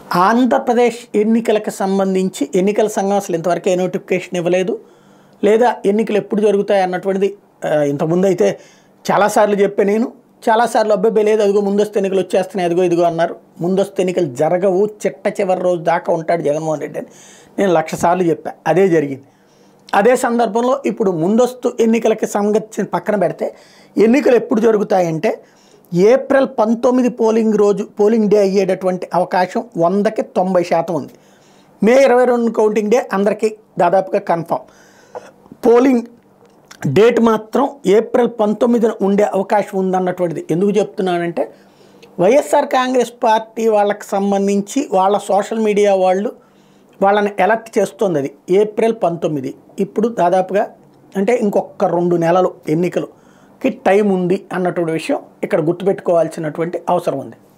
ఆంధ్రప్రదేశ్ ఎన్నికలకు సంబంధించి ఎన్నికల సంఘం అసలు ఇంతవరకు ఏ నోటిఫికేషన్ ఇవ్వలేదు లేదా ఎన్నికలు ఎప్పుడు జరుగుతాయి అన్నటువంటిది ఆ, ఇంతకుముందు అయితే చాలాసార్లు చెప్పే నేను చాలాసార్లు అబ్బాయి లేదు అదిగో ముందస్తు ఎన్నికలు వచ్చేస్తున్నాయి అదిగో ఇదిగో అన్నారు ముందస్తు ఎన్నికలు జరగవు చిట్ట చివరి రోజు దాకా ఉంటాడు జగన్మోహన్ రెడ్డి అని నేను లక్ష సార్లు చెప్పా అదే జరిగింది అదే సందర్భంలో ఇప్పుడు ముందస్తు ఎన్నికలకి సంగతి పక్కన పెడితే ఎన్నికలు ఎప్పుడు జరుగుతాయంటే ఏప్రిల్ పంతొమ్మిది పోలింగ్ రోజు పోలింగ్ డే అయ్యేటటువంటి అవకాశం వందకి తొంభై శాతం ఉంది మే ఇరవై రెండు కౌంటింగ్ డే అందరికీ దాదాపుగా కన్ఫామ్ పోలింగ్ డేట్ మాత్రం ఏప్రిల్ పంతొమ్మిదిన ఉండే అవకాశం ఉందన్నటువంటిది ఎందుకు చెప్తున్నానంటే వైఎస్ఆర్ కాంగ్రెస్ పార్టీ వాళ్ళకి సంబంధించి వాళ్ళ సోషల్ మీడియా వాళ్ళు వాళ్ళని అలర్ట్ చేస్తుంది అది ఏప్రిల్ పంతొమ్మిది ఇప్పుడు దాదాపుగా అంటే ఇంకొక రెండు నెలలు ఎన్నికలుకి టైం ఉంది అన్నటువంటి విషయం ఇక్కడ గుర్తుపెట్టుకోవాల్సినటువంటి అవసరం ఉంది